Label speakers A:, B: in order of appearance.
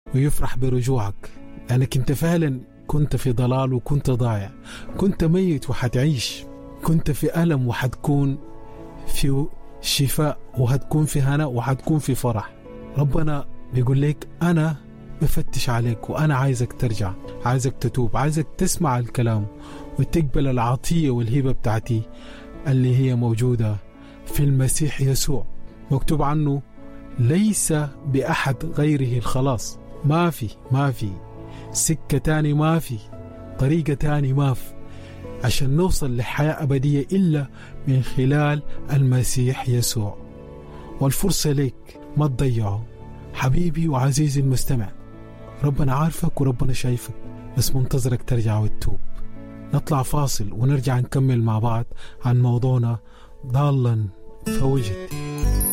A: ويفرح برجوعك لأنك أنت فعلا كنت في ضلال وكنت ضايع كنت ميت وحتعيش كنت في ألم وحتكون في شفاء وهتكون في هناء وحتكون في فرح ربنا بيقول لك أنا بفتش عليك وأنا عايزك ترجع عايزك تتوب عايزك تسمع الكلام وتقبل العطية والهبة بتاعتي اللي هي موجودة في المسيح يسوع مكتوب عنه ليس بأحد غيره الخلاص ما في ما في سكة تاني ما في طريقة تاني ما في عشان نوصل لحياة أبدية إلا من خلال المسيح يسوع والفرصة لك ما تضيعه حبيبي وعزيزي المستمع ربنا عارفك وربنا شايفك بس منتظرك ترجع وتتوب نطلع فاصل ونرجع نكمل مع بعض عن موضوعنا ضالا فوجد